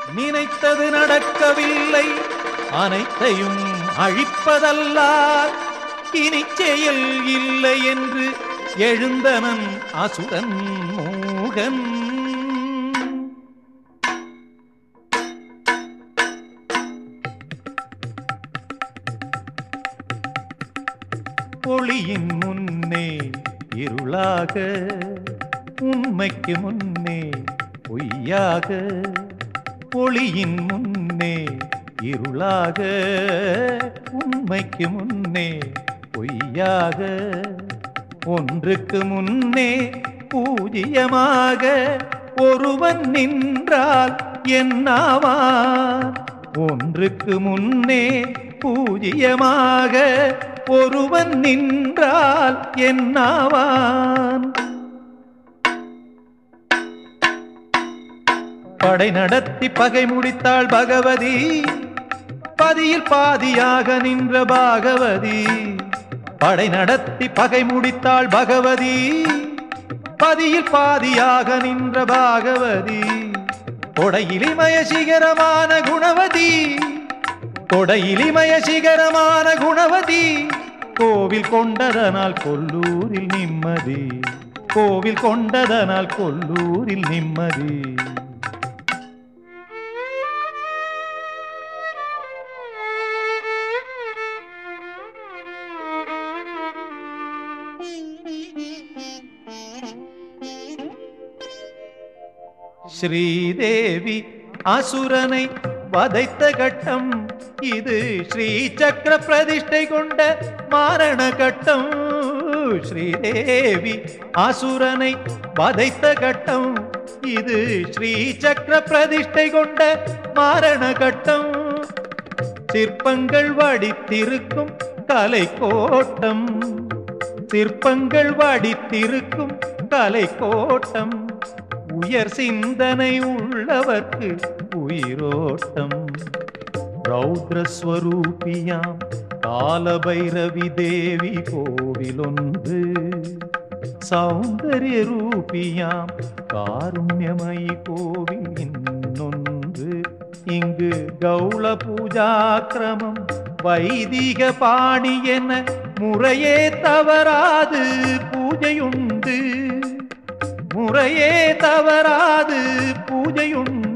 நினைத்தது நடக்கவில்லை அனைத்தையும் அழிப்பதல்லால் இனி செயல் இல்லை என்று எழுந்தனன் அசுரன் மூகன் ஒளியின் முன்னே இருளாக உண்மைக்கு முன்னே பொய்யாக ஒளியின் முன்னே இருளாக உண்மைக்கு முன்னே பொய்யாக ஒன்றுக்கு முன்னே பூஜ்யமாக ஒருவன் நின்றால் என்னாவான் ஒன்றுக்கு முன்னே பூஜ்யமாக ஒருவன் நின்றால் என்னாவான் படை நடத்தி பகை முடித்தாள் பகவதி பதியில் பாதியாக நின்ற பாகவதி படை நடத்தி பகை முடித்தாள் பகவதி பதியில் பாதியாக நின்ற பாகவதி கொடையிலிமய சிகரமான குணவதி கொடையிலிமய சிகரமான குணவதி கோவில் கொண்டதனால் கொல்லூரில் நிம்மதி கோவில் கொண்டதனால் கொல்லூரில் நிம்மதி ஸ்ரீதேவி அசுரனை வதைத்த கட்டம் இது ஸ்ரீ சக்கர பிரதிஷ்டை கொண்ட மாரண கட்டம் ஸ்ரீதேவி அசுரனை வதைத்த கட்டம் இது ஸ்ரீ சக்கர பிரதிஷ்டை கொண்ட மாரண கட்டம் சிற்பங்கள் வடித்திருக்கும் கலை கோட்டம் சிற்பங்கள் வடித்திருக்கும் கலை கோட்டம் உயர் சிந்தனை உள்ளவர்க்கு உயிரோட்டம் ரௌத்ரஸ்வரூபியாம் காலபைரவி தேவி கோவிலொன்று சௌந்தரிய ரூபியாம் காருண்யமயி கோவில் இன்னொன்று இங்கு கௌள பூஜாக்கிரமம் வைதிக பாணி என முறையே தவறாது பூஜையுண்டு முறையே தவறாது பூஜையுண்டு